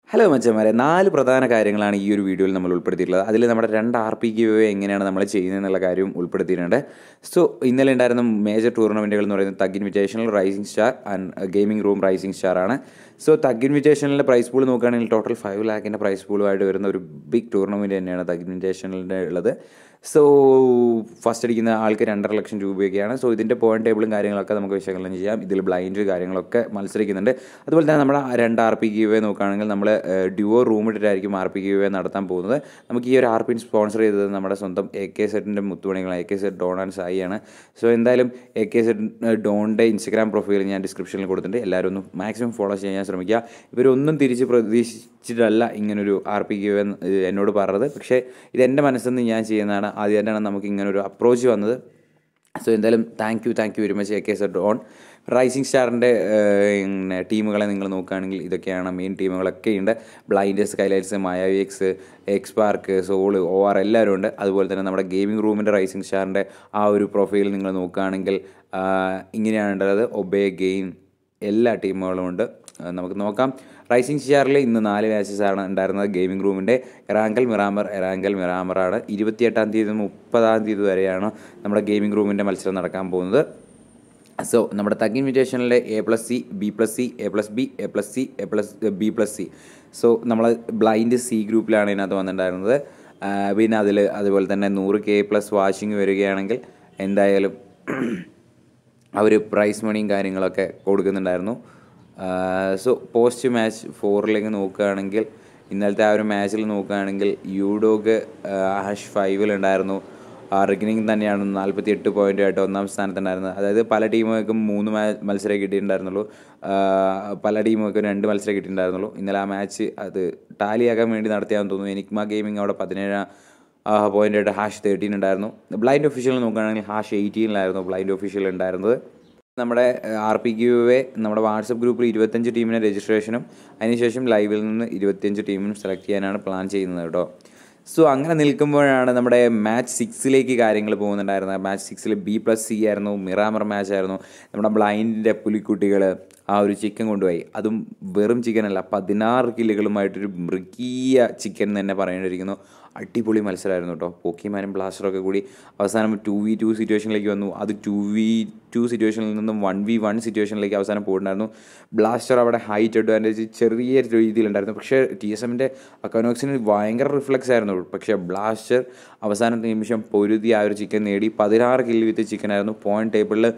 hello മച്ചന്മാരെ നാല് പ്രധാന കാര്യങ്ങളാണ് ഈ ഒരു വീഡിയോയിൽ നമ്മൾ ഉൾപ്പെടുത്തിയിട്ടുള്ളത് അതിൽ നമ്മുടെ രണ്ട് ആർ പി ക്യൂ എങ്ങനെയാണ് നമ്മൾ ചെയ്യുന്നതെന്നുള്ള കാര്യവും ഉൾപ്പെടുത്തിയിട്ടുണ്ട് സോ ഇന്നലെ ഉണ്ടായിരുന്ന മേജർ ടൂർണമെൻറ്റുകൾ എന്ന് പറയുന്നത് Thug Invitational Rising Star and Gaming Room Rising Star ആണ് സോ തഗ് ഇൻവിറ്റേഷനിലെ പ്രൈസ് പൂൾ നോക്കുകയാണെങ്കിൽ ടോട്ടൽ ഫൈവ് ലാഖിൻ്റെ പ്രൈസ് പൂളുമായിട്ട് വരുന്ന ഒരു ബിഗ് ടൂർണമെൻറ്റ് തന്നെയാണ് തഗ് ഇൻവിറ്റേഷനിൻ്റെ ഉള്ളത് സോ ഫസ്റ്റ് അടിക്കുന്ന ആൾക്ക് രണ്ടര ലക്ഷം രൂപയൊക്കെയാണ് സോ ഇതിൻ്റെ പോയിന്റ് ടേബിളും കാര്യങ്ങളൊക്കെ നമുക്ക് വിശകലനം ചെയ്യാം ഇതിൽ ബ്ലൈൻഡ് കാര്യങ്ങളൊക്കെ മത്സരിക്കുന്നുണ്ട് അതുപോലെ തന്നെ നമ്മുടെ രണ്ട് ആർ പി ക്യൂ നോക്കുകയാണെങ്കിൽ നമ്മൾ ഡ്യുവോ റൂം ഇട്ടിട്ടായിരിക്കും ആർ പി ക്യൂ നടത്താൻ പോകുന്നത് നമുക്ക് ഈ ഒരു ആർ പി സ്പോൺസർ ചെയ്തത് നമ്മുടെ സ്വന്തം എ കെ സെറ്റിൻ്റെ മുത്തുമണികളാണ് A K Set Don and Sai ആണ് സോ എന്തായാലും എ കെ സെറ്റ് ഡോണിൻ്റെ ഇൻസ്റ്റഗ്രാം പ്രൊഫൈൽ ഞാൻ ഡിസ്ക്രിപ്ഷനിൽ കൊടുത്തിട്ടുണ്ട് എല്ലാവരും ഒന്ന് മാക്സിമം ഫോളോ ചെയ്യാൻ ശ്രമിക്കുക ഇവരൊന്നും തിരിച്ച് പ്രതീക്ഷിച്ചിട്ടല്ല ഇങ്ങനൊരു ആർ പി ക്യൂ എന്നോട് പറഞ്ഞത് പക്ഷേ ഇത് എൻ്റെ മനസ്സിൽ നിന്ന് ഞാൻ ചെയ്യുന്നതാണ് ആദ്യമായിട്ടാണ് നമുക്ക് ഇങ്ങനൊരു അപ്രോച്ച് വന്നത് സോ എന്തായാലും thank you thank you very much A K Set on Rising സ്റ്റാറിൻ്റെ ടീമുകളെ നിങ്ങൾ നോക്കുകയാണെങ്കിൽ ഇതൊക്കെയാണ് മെയിൻ ടീമുകളൊക്കെ ഉണ്ട് Blind Skylights Mayavi X X Park Soul O R എല്ലാവരും ഉണ്ട് അതുപോലെ തന്നെ നമ്മുടെ ഗെയിമിംഗ് റൂമിൻ്റെ റൈസിംഗ് സ്റ്റാറിൻ്റെ ആ ഒരു പ്രൊഫൈൽ നിങ്ങൾ നോക്കുകയാണെങ്കിൽ ഇങ്ങനെയാണ് ഉള്ളത് ഒബേ ഗെയിൻ എല്ലാ ടീമുകളും ഉണ്ട് നമുക്ക് നോക്കാം റൈസിംഗ് സ്റ്റാറിൽ ഇന്ന് നാല് മാച്ചസ് ആണ് ഉണ്ടായിരുന്നത് ഗെയിമിംഗ് റൂമിൻ്റെ എറാങ്കൽ മിറാമർ എറാങ്കൽ മിറാമറാണ് ഇരുപത്തിയെട്ടാം തീയതി മുപ്പതാം തീയതി വരെയാണ് നമ്മുടെ ഗെയിമിംഗ് റൂമിൻ്റെ മത്സരം നടക്കാൻ പോകുന്നത് സോ നമ്മുടെ തഗ് ഇൻവിറ്റേഷനിലെ A plus C B plus C A plus B A plus C A plus B plus C so നമ്മൾ ബ്ലൈൻഡ് സി ഗ്രൂപ്പിലാണ് ഇതിനകത്ത് വന്നിട്ടുണ്ടായിരുന്നത് പിന്നെ അതിൽ അതുപോലെ തന്നെ നൂറ് കെ പ്ലസ് വാഷിംഗ് വരികയാണെങ്കിൽ എന്തായാലും അവർ പ്രൈസ് മണിയും കാര്യങ്ങളൊക്കെ കൊടുക്കുന്നുണ്ടായിരുന്നു സോ പോസ്റ്റ് മാച്ച് ഫോറിലേക്ക് നോക്കുകയാണെങ്കിൽ ഇന്നലത്തെ ആ ഒരു മാച്ചിൽ നോക്കുകയാണെങ്കിൽ യൂഡോഗ് ഹാഷ് ഫൈവിലുണ്ടായിരുന്നു റിഗനിങ് തന്നെയാണ് നാൽപ്പത്തി എട്ട് പോയിൻ്റ് ആയിട്ട് ഒന്നാം സ്ഥാനത്തുണ്ടായിരുന്നത് അതായത് പല ടീമുകൾക്കും മൂന്ന് മത്സരം കിട്ടിയിട്ടുണ്ടായിരുന്നുള്ളൂ പല ടീമുകൾക്കും രണ്ട് മത്സരം കിട്ടിയിട്ടുണ്ടായിരുന്നുള്ളൂ ഇന്നലെ ആ മാച്ച് അത് ടാലിയാക്കാൻ വേണ്ടി നടത്തിയാന്ന് തോന്നുന്നു എനിക്മ ഗെയിമിംഗ് അവിടെ പതിനേഴാം പോയിൻ്റ് ആയിട്ട് ഹാഷ് തേർട്ടീൻ ഉണ്ടായിരുന്നു ബ്ലൈൻഡ് ഒഫീഷ്യൽ നോക്കുകയാണെങ്കിൽ ഹാഷ് എയ്റ്റീനിലായിരുന്നു ബ്ലൈൻഡ് ഒഫീഷ്യൽ ഉണ്ടായിരുന്നത് നമ്മുടെ ആർ പി ക്യു എ നമ്മുടെ വാട്സപ്പ് ഗ്രൂപ്പിൽ ഇരുപത്തഞ്ച് ടീമിനെ രജിസ്ട്രേഷനും അതിനുശേഷം ലൈവിൽ നിന്ന് ഇരുപത്തിയഞ്ച് ടീമിനും സെലക്ട് ചെയ്യാനാണ് പ്ലാൻ ചെയ്യുന്നത് കേട്ടോ സോ അങ്ങനെ നിൽക്കുമ്പോഴാണ് നമ്മുടെ മാച്ച് സിക്സിലേക്ക് കാര്യങ്ങൾ പോകുന്നുണ്ടായിരുന്നത് മാച്ച് സിക്സിൽ ബി പ്ലസ് സി ആയിരുന്നു മിറാമർ മാച്ച് ആയിരുന്നു നമ്മുടെ ബ്ലൈൻഡിൻ്റെ പുലിക്കുട്ടികൾ ആ ഒരു ചിക്കൻ കൊണ്ടുപോയി അതും വെറും ചിക്കനല്ല പതിനാറ് കില്ലുകളുമായിട്ടൊരു മൃഗീയ ചിക്കൻ തന്നെ പറയേണ്ടിയിരിക്കുന്നു അടിപൊളി മത്സരമായിരുന്നു കേട്ടോ പോക്കിമാനും ബ്ലാസ്റ്ററൊക്കെ കൂടി അവസാനം ടു വി ടു സിറ്റുവേഷനിലേക്ക് വന്നു അത് ടു വി ടു സിറ്റുവേഷനിൽ നിന്നും വൺ വി വൺ സിറ്റുവേഷനിലേക്ക് അവസാനം പോയിട്ടുണ്ടായിരുന്നു ബ്ലാസ്റ്റർ അവിടെ ഹൈറ്റ് അഡ്വാൻറ്റേജ് ചെറിയ രീതിയിലുണ്ടായിരുന്നു പക്ഷേ ടി എസ് എമ്മിൻ്റെ അക്കോനോക്സിന് ഭയങ്കര റിഫ്ലക്സ് ആയിരുന്നു പക്ഷേ ബ്ലാസ്റ്റർ അവസാന നിമിഷം പൊരുതി ആ ഒരു ചിക്കൻ നേടി പതിനാറ് കില്ല് വിത്ത് ചിക്കനായിരുന്നു പോയിന്റ് ടേബിളിൽ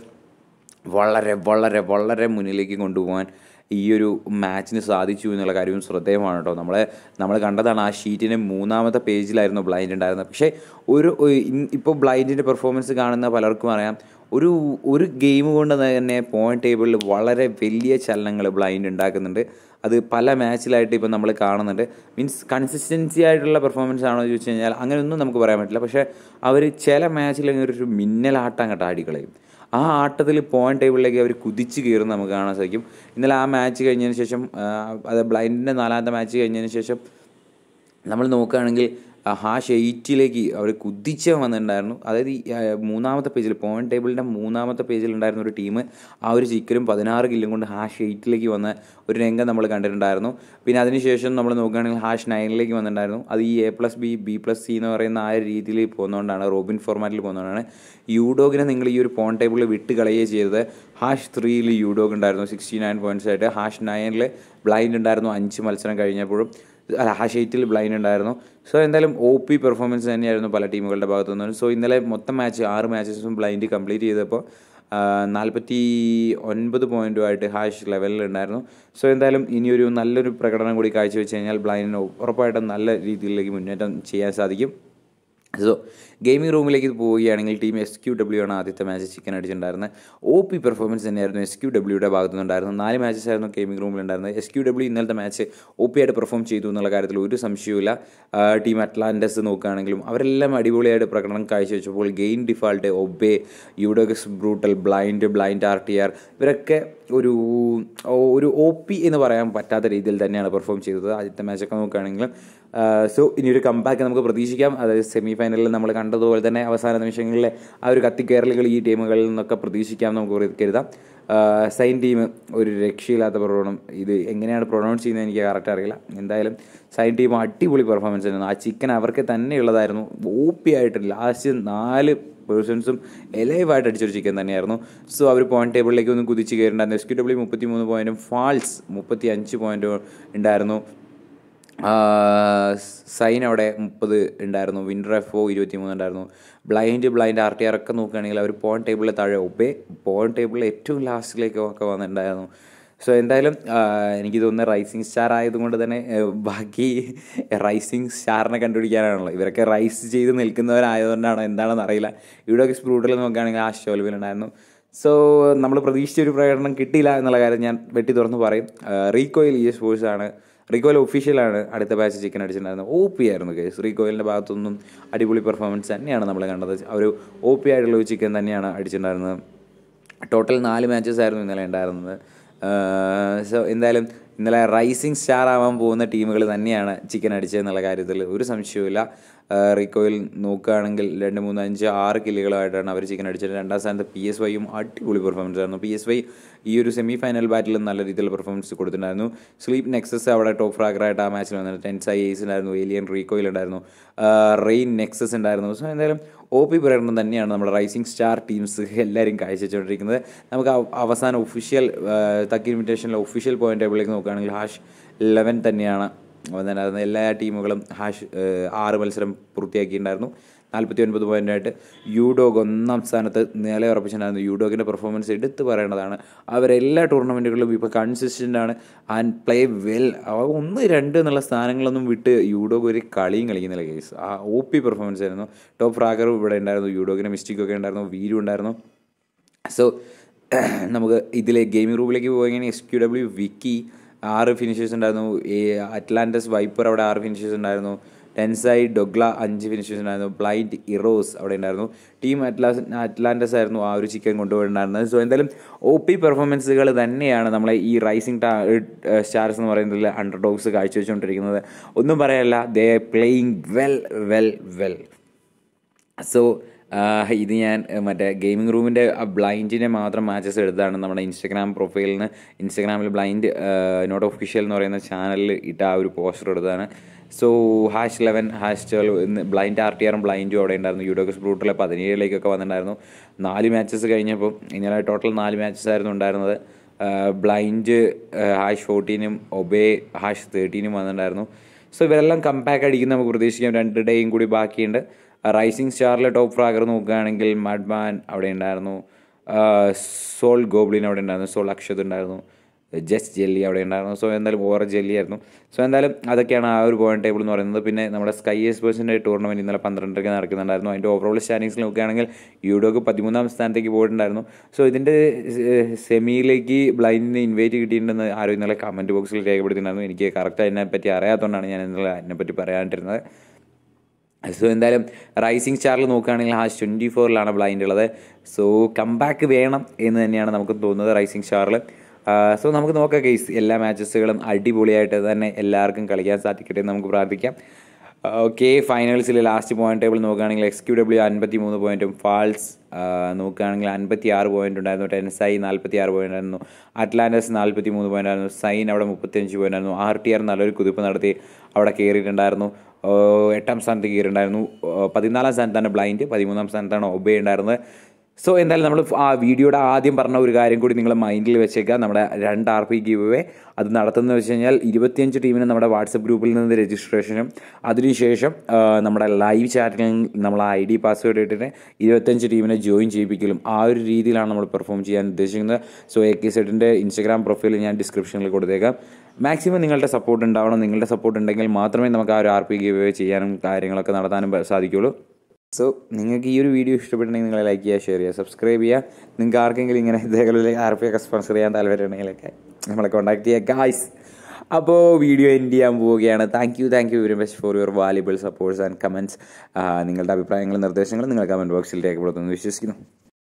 വളരെ വളരെ വളരെ മുന്നിലേക്ക് കൊണ്ടുപോകാൻ ഈ ഒരു മാച്ചിന് സാധിച്ചു എന്നുള്ള കാര്യവും ശ്രദ്ധേയമാണ് കേട്ടോ നമ്മൾ നമ്മൾ കണ്ടതാണ് ആ ഷീറ്റിൻ്റെ മൂന്നാമത്തെ പേജിലായിരുന്നു ബ്ലൈൻഡ് ഉണ്ടായിരുന്നത് പക്ഷേ ഒരു ഇപ്പോൾ ബ്ലൈൻഡിൻ്റെ പെർഫോമൻസ് കാണുന്ന പലർക്കും അറിയാം ഒരു ഒരു ഗെയിം കൊണ്ട് തന്നെ പോയിന്റ് ടേബിളിൽ വളരെ വലിയ ചലനങ്ങൾ ബ്ലൈൻഡ് ഉണ്ടാക്കുന്നുണ്ട് അത് പല മാച്ചിലായിട്ട് ഇപ്പോൾ നമ്മൾ കാണുന്നുണ്ട് മീൻസ് കൺസിസ്റ്റൻസി ആയിട്ടുള്ള പെർഫോമൻസ് ആണോ എന്ന് ചോദിച്ചു കഴിഞ്ഞാൽ അങ്ങനെയൊന്നും നമുക്ക് പറയാൻ പറ്റില്ല പക്ഷേ അവർ ചില മാച്ചിൽ ഒരു മിന്നലാട്ടം കേട്ടോ ആടിക്കളയും ആ ആട്ടത്തിൽ പോയിന്റ് ടേബിളിലേക്ക് അവർ കുതിച്ച് കയറുന്ന നമുക്ക് കാണാൻ സാധിക്കും ഇന്നലെ ആ മാച്ച് കഴിഞ്ഞതിന് ശേഷം അത് ബ്ലൈൻഡിൻ്റെ നാലാമത്തെ മാച്ച് കഴിഞ്ഞതിന് ശേഷം നമ്മൾ നോക്കുകയാണെങ്കിൽ ഹാഷ് എയ്റ്റിലേക്ക് അവർ കുതിച്ച് വന്നിട്ടുണ്ടായിരുന്നു അതായത് ഈ മൂന്നാമത്തെ പേജിൽ പോയിന്റ് ടേബിളിൻ്റെ മൂന്നാമത്തെ പേജിൽ ഉണ്ടായിരുന്ന ഒരു ടീം ആ ഒരു ചിക്കനും പതിനാറ് കില്ലും കൊണ്ട് ഹാഷ് എയ്റ്റിലേക്ക് വന്ന ഒരു രംഗം നമ്മൾ കണ്ടിട്ടുണ്ടായിരുന്നു പിന്നെ അതിനുശേഷം നമ്മൾ നോക്കുകയാണെങ്കിൽ ഹാഷ് നയനിലേക്ക് വന്നിട്ടുണ്ടായിരുന്നു അത് ഈ A plus B B plus C എന്ന് പറയുന്ന ആ രീതിയിൽ പോകുന്നതുകൊണ്ടാണ് റോബിൻ ഫോർമാറ്റിൽ പോകുന്നതുകൊണ്ടാണ് യൂഡോഗിനെ നിങ്ങൾ ഈ ഒരു പോയിന്റ് ടേബിളിൽ വിട്ട് കളയുകയും ചെയ്തത് ഹാഷ് ത്രീയിൽ യൂഡോഗ് ഉണ്ടായിരുന്നു സിക്സ്റ്റി നയൻ പോയിൻറ്റ്സ് ആയിട്ട് ഹാഷ് നയനിൽ ബ്ലൈൻഡ് ഉണ്ടായിരുന്നു അഞ്ച് മത്സരം കഴിഞ്ഞപ്പോഴും അല്ല ഹാഷ് എയ്റ്റിൽ ബ്ലൈൻഡ് ഉണ്ടായിരുന്നു സോ എന്തായാലും ഒ പി പെർഫോമൻസ് തന്നെയായിരുന്നു പല ടീമുകളുടെ ഭാഗത്തു നിന്ന് സോ ഇന്നലെ മൊത്തം മാച്ച് ആറ് മാച്ചസും ബ്ലൈൻഡ് കംപ്ലീറ്റ് ചെയ്തപ്പോൾ നാൽപ്പത്തി ഒൻപത് പോയിൻറ്റുമായിട്ട് ഹാഷ് ലെവലിൽ ഉണ്ടായിരുന്നു സോ എന്തായാലും ഇനിയൊരു നല്ലൊരു പ്രകടനം കൂടി കാഴ്ചവെച്ച് കഴിഞ്ഞാൽ ബ്ലൈൻഡിന് ഉറപ്പായിട്ടും നല്ല രീതിയിലേക്ക് മുന്നേറ്റം ചെയ്യാൻ സാധിക്കും സോ ഗെയിമിംഗ് റൂമിലേക്ക് പോവുകയാണെങ്കിൽ ടീം എസ് ക്യു ഡബ്ല്യു ആണ് ആദ്യത്തെ മാച്ച് ചിക്കൻ അടിച്ചിട്ടുണ്ടായിരുന്നത് ഒ പി പെർഫോമൻസ് തന്നെയായിരുന്നു എസ് ക്യു ഡബ്ല്യുടെ ഭാഗത്തു നിന്നുണ്ടായിരുന്നു നാല് മാച്ചസ് ആയിരുന്നു ഗെയിമിംഗ് റൂമിലുണ്ടായിരുന്നത് എസ് ക്യു ഡബ്ല്യു ഇന്നലത്തെ മാച്ച് ഒ പി ആയിട്ട് പെർഫോം ചെയ്തു എന്നുള്ള കാര്യത്തിൽ ഒരു സംശയവുമില്ല ടീം അറ്റ്ലാന്റസ് നോക്കുകയാണെങ്കിലും അവരെല്ലാം അടിപൊളിയായിട്ട് പ്രകടനം കാഴ്ചവെച്ചപ്പോൾ Gain Default Obey Udogs Brutal Blind Blind R T R ഇവരൊക്കെ ഒരു ഒരു ഒ പി എന്ന് പറയാൻ പറ്റാത്ത രീതിയിൽ തന്നെയാണ് പെർഫോം ചെയ്തത് ആദ്യത്തെ മാച്ചൊക്കെ നോക്കുകയാണെങ്കിൽ സോ ഇനിയൊരു കമ്പാക്ക് നമുക്ക് പ്രതീക്ഷിക്കാം അതായത് സെമി ഫൈനലിൽ നമ്മൾ കണ്ടതുപോലെ തന്നെ അവസാന നിമിഷങ്ങളിലെ ആ ഒരു കത്തിക്കേറലുകൾ ഈ ടീമുകളിൽ നിന്നൊക്കെ പ്രതീക്ഷിക്കാം നമുക്ക് കരുതാം സൈൻ ടീം ഒരു രക്ഷയില്ലാത്ത പ്രകടനം ഇത് എങ്ങനെയാണ് പ്രൊണൗൺസ് ചെയ്യുന്നത് എനിക്ക് കറക്റ്റ് അറിയില്ല എന്തായാലും സൈൻ ടീം അടിപൊളി പെർഫോമൻസ് ആയിരുന്നു ആ ചിക്കൻ അവർക്ക് തന്നെ ഉള്ളതായിരുന്നു ഒ പി ആയിട്ട് ലാസ്റ്റ് നാല് പേഴ്സൺസും എലൈവായിട്ട് അടിച്ചൊരു ചിക്കൻ തന്നെയായിരുന്നു സോ അവർ പോയിന്റ് ടേബിളിലേക്ക് ഒന്ന് കുതിച്ച് കയറിണ്ടായിരുന്നു എസ് ക്യു ഡബ്ല്യു മുപ്പത്തി മൂന്ന് പോയിന്റും ഫാൾസ് മുപ്പത്തി അഞ്ച് പോയിന്റും ഉണ്ടായിരുന്നു സൈൻ അവിടെ മുപ്പത് ഉണ്ടായിരുന്നു വിൻഡർ എഫ് ഒ ഇരുപത്തി മൂന്ന് ഉണ്ടായിരുന്നു Blind Blind R T R ഒക്കെ നോക്കുകയാണെങ്കിൽ അവർ പോയിന്റ് ടേബിളിൽ താഴെ ഒബേ പോയിന്റ് ടേബിളിൽ ഏറ്റവും ലാസ്റ്റിലേക്ക് ഒക്കെ വന്നിട്ടുണ്ടായിരുന്നു സോ എന്തായാലും എനിക്ക് തോന്നുന്നത് റൈസിങ് സ്റ്റാർ ആയതുകൊണ്ട് തന്നെ ബാക്കി റൈസിങ് സ്റ്റാറിനെ കണ്ടുപിടിക്കാനാണല്ലോ ഇവരൊക്കെ റൈസ് ചെയ്ത് നിൽക്കുന്നവരായതുകൊണ്ടാണോ എന്താണെന്ന് അറിയില്ല ഇവിടെയൊക്കെ സ്പ്രൂട്ടിൽ നോക്കുകയാണെങ്കിൽ ആ ഷോൽവിലുണ്ടായിരുന്നു സോ നമ്മൾ പ്രതീക്ഷിച്ച ഒരു പ്രകടനം കിട്ടിയില്ല എന്നുള്ള കാര്യം ഞാൻ വെട്ടി തുറന്ന് പറയും റീകോയിൽ ഇ സ്പോർട്സ് ആണ് റീകോയിൽ ഒഫീഷ്യലാണ് അടുത്ത ബാച്ച് ചിക്കൻ അടിച്ചിട്ടുണ്ടായിരുന്നത് ഒ പി ആയിരുന്നു കേസ് റീകോയിലിൻ്റെ ഭാഗത്തുനിന്നും അടിപൊളി പെർഫോമൻസ് തന്നെയാണ് നമ്മൾ കണ്ടത് ഒരു ഒ പി ആയിട്ടുള്ള ഒരു ചിക്കൻ തന്നെയാണ് അടിച്ചിട്ടുണ്ടായിരുന്നത് ടോട്ടൽ നാല് മാച്ചസ് ആയിരുന്നു ഇന്നലെ ഉണ്ടായിരുന്നത് സോ എന്തായാലും ഇന്നലെ റൈസിങ് സ്റ്റാർ ആവാൻ പോകുന്ന ടീമുകൾ തന്നെയാണ് ചിക്കൻ അടിച്ചതെന്നുള്ള കാര്യത്തിൽ ഒരു സംശയവുമില്ല റീകോയിൽ നോക്കുകയാണെങ്കിൽ രണ്ട് മൂന്ന് അഞ്ച് ആറ് കില്ലുകളായിട്ടാണ് അവർ ചിക്കൻ അടിച്ചത് രണ്ടാം സ്ഥാനത്ത് പി എസ് വൈയും അടിപൊളി പെർഫോമൻസ് ആയിരുന്നു പി എസ് വൈ ഈ ഒരു സെമി ഫൈനൽ ബാറ്റിലും നല്ല രീതിയിൽ പെർഫോമൻസ് കൊടുത്തിട്ടുണ്ടായിരുന്നു സ്ലീപ്പ് നെക്സസ് അവിടെ ടോപ്പ് ഫ്രാഗറായിട്ട് ആ മാച്ചിൽ വന്നിട്ട് ടെൻസ് ഐ എസ് ഉണ്ടായിരുന്നു ഏലിയൻ റീകോയിൽ ഉണ്ടായിരുന്നു റെയിൻ നെക്സസ് ഉണ്ടായിരുന്നു സോ എന്തായാലും ഒ പി പ്രകടനം തന്നെയാണ് നമ്മുടെ റൈസിംഗ് സ്റ്റാർ ടീംസ് എല്ലാവരും കാഴ്ചവെച്ചുകൊണ്ടിരിക്കുന്നത് നമുക്ക് അവസാന ഒഫീഷ്യൽ തക്കി ഇൻവിറ്റേഷനിലെ ഒഫീഷ്യൽ പോയിന്റ് ടേബിളിലേക്ക് നോക്കുകയാണെങ്കിൽ ഹാഷ് ലെവൻ തന്നെയാണ് വന്നിട്ടുണ്ടായിരുന്നത് എല്ലാ ടീമുകളും ഹാഷ് ആറ് മത്സരം പൂർത്തിയാക്കിയിട്ടുണ്ടായിരുന്നു നാൽപ്പത്തി ഒൻപത് പോയിൻ്റായിട്ട് യൂഡോഗ് ഒന്നാം സ്ഥാനത്ത് നില ഉറപ്പിച്ചിട്ടുണ്ടായിരുന്നു യൂഡോഗിൻ്റെ പെർഫോമൻസ് എടുത്ത് പറയേണ്ടതാണ് അവരെല്ലാ ടൂർണമെൻറ്റുകളിലും ഇപ്പോൾ കൺസിസ്റ്റൻ്റ് ആണ് ആൻഡ് പ്ലേ വെൽ ഒന്ന് രണ്ട് എന്നുള്ള സ്ഥാനങ്ങളൊന്നും വിട്ട് യൂഡോഗ് ഒരു കളിയും കളിക്കുന്നില്ല കേസ് ആ ഒ പി പെർഫോമൻസ് ആയിരുന്നു ടോപ്പ് ഫ്രാഗറും ഇവിടെ ഉണ്ടായിരുന്നു യൂഡോഗിൻ്റെ മിസ്റ്റേക്കൊക്കെ ഉണ്ടായിരുന്നു വീരും ഉണ്ടായിരുന്നു സോ നമുക്ക് ഇതിലെ ഗെയിമിംഗ് റൂമിലേക്ക് പോവുകയാണെങ്കിൽ എസ് ക്യു ഡബ്ല്യു വിക്കി ആറ് ഫിനിഷേഴ്സ് ഉണ്ടായിരുന്നു അറ്റ്ലാന്റസ് വൈപ്പർ അവിടെ ആറ് ഫിനിഷേഴ്സ് ഉണ്ടായിരുന്നു ടെൻസായി ഡൊഗ്ല അഞ്ച് ഫിനിഷേഴ്സ് ഉണ്ടായിരുന്നു ബ്ലൈൻഡ് ഇറോസ് അവിടെ ഉണ്ടായിരുന്നു ടീം അറ്റ്ലാസ് അറ്റ്ലാന്റസ് ആയിരുന്നു ആ ഒരു ചിക്കൻ കൊണ്ടുപോയിട്ടുണ്ടായിരുന്നത് സോ എന്തായാലും ഒ പി പെർഫോമൻസുകൾ തന്നെയാണ് നമ്മളെ ഈ റൈസിംഗ് സ്റ്റാർസ് എന്ന് പറയുന്നതിൽ അണ്ടർ ഡോഗ്സ് കാഴ്ചവെച്ചുകൊണ്ടിരിക്കുന്നത് ഒന്നും പറയാനല്ല they playing well well well so ഇത് ഞാൻ മറ്റേ ഗെയിമിംഗ് റൂമിൻ്റെ ബ്ലൈൻഡിനെ മാത്രം മാച്ചസ് എടുത്താണ് നമ്മുടെ ഇൻസ്റ്റഗ്രാം പ്രൊഫൈലിന് ഇൻസ്റ്റഗ്രാമിൽ ബ്ലൈൻഡ് നോട്ട് ഒഫീഷ്യൽ എന്ന് പറയുന്ന ചാനലിൽ ഇട്ട ആ ഒരു പോസ്റ്റർ എടുത്തതാണ് so hash eleven hash twelve Blind R T ആറും ബ്ലൈൻഡും അവിടെ ഉണ്ടായിരുന്നു യൂഡോക്കസ് ബ്രൂട്ടിലെ പതിനേഴിലേക്കൊക്കെ വന്നിട്ടുണ്ടായിരുന്നു നാല് മാച്ചസ് കഴിഞ്ഞപ്പോൾ ഇന്നലെ ടോട്ടൽ നാല് മാച്ചസ് ആയിരുന്നു ഉണ്ടായിരുന്നത് ബ്ലൈൻഡ് ഹാഷ് ഫോർട്ടീനും ഒബേ ഹാഷ് തേർട്ടീനും വന്നിട്ടുണ്ടായിരുന്നു സോ ഇവരെല്ലാം കമ്പാക്ക് അടിക്കുന്ന നമുക്ക് പ്രതീക്ഷിക്കാം രണ്ട് ഡേയും കൂടി ബാക്കിയുണ്ട് റൈസിംഗ് സ്റ്റാറിലെ ടോപ്പ് ഫ്രാഗർ നോക്കുകയാണെങ്കിൽ മഡ്മാൻ അവിടെ ഉണ്ടായിരുന്നു സോൾ ഗോബ്ലിൻ അവിടെ ഉണ്ടായിരുന്നു സോൾ അക്ഷത് ഉണ്ടായിരുന്നു ജസ്റ്റ് ജെല്ലി അവിടെ ഉണ്ടായിരുന്നു സോ എന്തായാലും ഓവർ ജെല്ലി ആയിരുന്നു സോ എന്തായാലും അതൊക്കെയാണ് ആ ഒരു പോയിന്റ് ടേബിൾ എന്ന് പറയുന്നത് പിന്നെ നമ്മുടെ സ്കൈ എക്സ്പേഴ്സിൻ്റെ ടൂർണമെൻറ്റ് ഇന്നലെ പന്ത്രണ്ടരയ്ക്ക് നടക്കുന്നുണ്ടായിരുന്നു അതിൻ്റെ ഓവറോൾ സ്റ്റാൻഡിങ്സിൽ നോക്കുകയാണെങ്കിൽ യൂഡോക്ക് പതിമൂന്നാം സ്ഥാനത്തേക്ക് പോയിട്ടുണ്ടായിരുന്നു സോ ഇതിൻ്റെ സെമിയിലേക്ക് ബ്ലൈൻഡിന് ഇൻവൈറ്റ് കിട്ടിയിട്ടുണ്ടെന്ന് ആരും ഇന്നലെ കമൻറ്റ് ബോക്സിൽ രേഖപ്പെടുത്തിയിട്ടുണ്ടായിരുന്നു എനിക്ക് കറക്റ്റ് അതിനെപ്പറ്റി അറിയാത്തതുകൊണ്ടാണ് ഞാൻ ഇന്നലെ അതിനെപ്പറ്റി പറയാണ്ടിരുന്നത് സോ എന്തായാലും റൈസിംഗ് സ്റ്റാറിൽ നോക്കുകയാണെങ്കിൽ ഹാഷ് ട്വൻറ്റി ഫോറിലാണ് ബ്ലൈൻഡ് ഉള്ളത് സോ കംബാക്ക് വേണം എന്ന് തന്നെയാണ് നമുക്ക് തോന്നുന്നത് റൈസിംഗ് സ്റ്റാറിൽ സോ നമുക്ക് നോക്കാം കേസ് എല്ലാ മാച്ചസുകളും അടിപൊളിയായിട്ട് തന്നെ എല്ലാവർക്കും കളിക്കാൻ സാധിക്കട്ടെ എന്ന് നമുക്ക് പ്രാർത്ഥിക്കാം ഓക്കെ ഫൈനൽസിൽ ലാസ്റ്റ് പോയിന്റ് ടേബിൾ നോക്കുകയാണെങ്കിൽ എക്സ് ക്യു ഡബ്ല്യു അൻപത്തി മൂന്ന് പോയിന്റും ഫാൾസ് നോക്കുകയാണെങ്കിൽ അൻപത്തി ആറ് പോയിന്റ് ഉണ്ടായിരുന്നു ടെൻസൈ നാൽപ്പത്തി ആറ് പോയിന്റ് ആയിരുന്നു അറ്റ്ലാന്റസ് നാൽപ്പത്തി മൂന്ന് പോയിന്റ് ആയിരുന്നു സൈൻ അവിടെ മുപ്പത്തിയഞ്ച് പോയിന്റ് ആയിരുന്നു ആർ ടി ആർ നല്ലൊരു കുതിപ്പ് നടത്തി അവിടെ കയറിയിട്ടുണ്ടായിരുന്നു എട്ടാം സ്ഥാനത്ത് കയറിയിട്ടുണ്ടായിരുന്നു പതിനാലാം സ്ഥാനത്താണ് ബ്ലൈൻഡ് പതിമൂന്നാം സ്ഥാനത്താണ് ഒബേ ഉണ്ടായിരുന്നത് സോ എന്തായാലും നമ്മൾ ആ വീഡിയോയുടെ ആദ്യം പറഞ്ഞ ഒരു കാര്യം കൂടി നിങ്ങൾ മൈൻഡിൽ വെച്ചേക്കുക നമ്മുടെ രണ്ട് ആർ പി ഗീവ് അവേ അത് നടത്തുന്നത് വെച്ച് കഴിഞ്ഞാൽ ഇരുപത്തിയഞ്ച് ടീമിന് നമ്മുടെ വാട്സപ്പ് ഗ്രൂപ്പിൽ നിന്ന് രജിസ്ട്രേഷനും അതിനുശേഷം നമ്മുടെ ലൈവ് ചാറ്റിൽ നമ്മൾ ഐ ഡി പാസ്വേഡ് ഇട്ടിട്ട് ഇരുപത്തഞ്ച് ടീമിനെ ജോയിൻ ചെയ്യിപ്പിക്കലും ആ ഒരു രീതിയിലാണ് നമ്മൾ പെർഫോം ചെയ്യാൻ ഉദ്ദേശിക്കുന്നത് സോ എ കെ സെറ്റിൻ്റെ ഇൻസ്റ്റഗ്രാം പ്രൊഫൈൽ ഞാൻ ഡിസ്ക്രിപ്ഷനിൽ കൊടുത്തേക്കാം മാക്സിമം നിങ്ങളുടെ സപ്പോർട്ട് ഉണ്ടാവണം നിങ്ങളുടെ സപ്പോർട്ട് ഉണ്ടെങ്കിൽ മാത്രമേ നമുക്ക് ആ ഒരു ആർ പി ഗീവ് അവേ ചെയ്യാനും കാര്യങ്ങളൊക്കെ നടത്താനും സാധിക്കുള്ളൂ സോ നിങ്ങൾക്ക് ഈ ഒരു വീഡിയോ ഇഷ്ടപ്പെട്ടുണ്ടെങ്കിൽ നിങ്ങൾ ലൈക്ക് ചെയ്യുക ഷെയർ ചെയ്യുക സബ്സ്ക്രൈബ് ചെയ്യുക നിങ്ങൾക്ക് ആർക്കെങ്കിലും ഇങ്ങനെ ഇതേപോലെ ആർ പി ഒക്കെ സ്പോൺസർ ചെയ്യാൻ താല്പര്യമുണ്ടെങ്കിലൊക്കെ നമ്മളെ കോൺടാക്ട് ചെയ്യുക ഗായ്സ് അപ്പോൾ വീഡിയോ എൻഡ് ചെയ്യാൻ പോവുകയാണ് thank you thank you very much for your valuable supports and comments നിങ്ങളുടെ അഭിപ്രായങ്ങളും നിർദ്ദേശങ്ങളും നിങ്ങൾ കമൻറ്റ് ബോക്സിൽ രേഖപ്പെടുത്തുമെന്ന് വിശ്വസിക്കുന്നു